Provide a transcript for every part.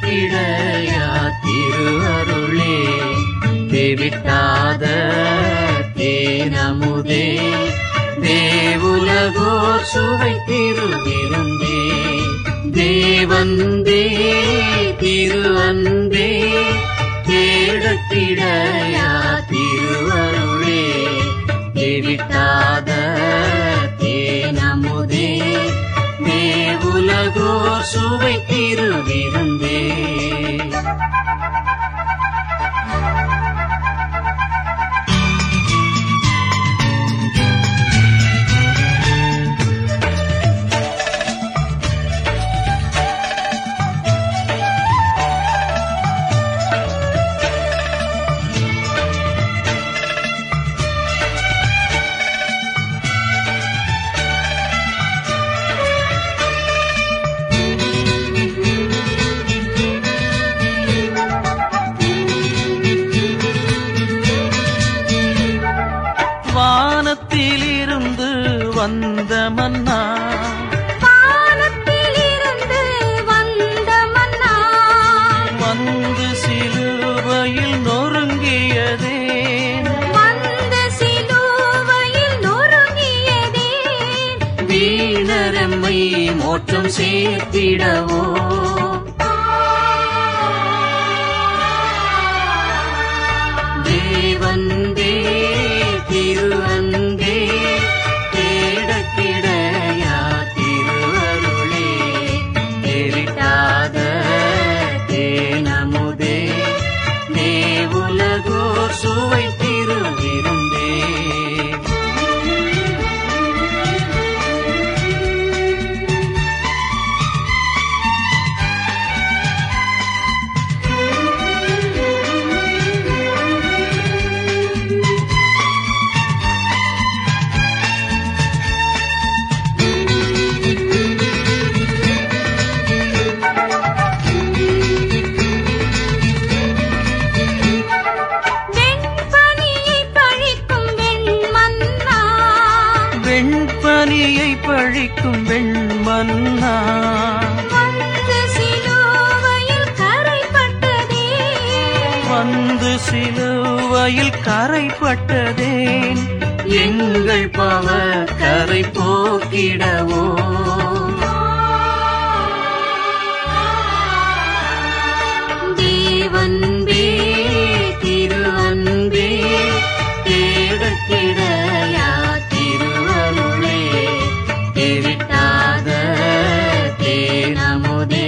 தேடக்கிடையா திருவருளே தேவிட்டாத தேனமுதே தேவுலகோர் சுவை திருவிருந்தே தேவந்தே திரு அன்பே தேடக்கிடையா திருவருளே தேவிட்டாத தேனமுதே தேவுலகோர் சுவை திருவிருந்தே வானத்திலிருந்து வந்த மன்னா வானத்திலிருந்து வந்த மன்னா வந்து சிலுவையில் நொறுங்கியதே வந்த சிலுவையில் நொறுங்கியதே வீணரம்மை மோற்றம் சேர்த்திடவோ தேவந்தே திரு அன்பே தேடக்கிடையா திருவருளே தேவிட்டாத தேனமுதே தேவுலகோர் சுவை திருவிருந்தே வெண்பனியை பழிக்கும் வெண்மன்னா வெண்பனியை பழிக்கும் வெண்மன்னா வந்து சிலுவையில் கரைப்பட்டதே வந்து சிலுவையில் கரைப்பட்டதேன் எங்கள் பவ கரை போக்கிடவோ தேவன்பே திரு அன்பே தேடக்கிடையா திருவருளே தேவிட்டாத தேனமுதே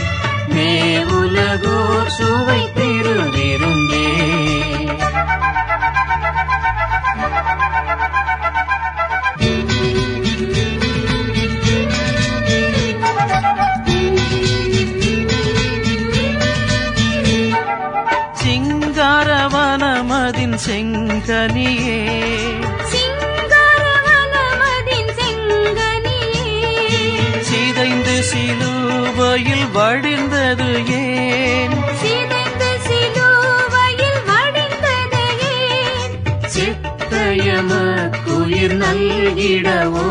மேவுலகோர் சுவை திருவிருந்தே சிங்காரவனமதின் செங்கனியே சிங்காரவனமதின் செங்கனியே சிதைந்து சிலுவையில் வழிந்தது ஏன் சிதைந்து சிலுவையில் வடிந்தது ஏன் சித்தயமக்குயிர் நல்கிடவோ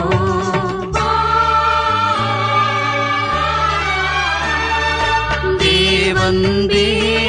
தேவந்தே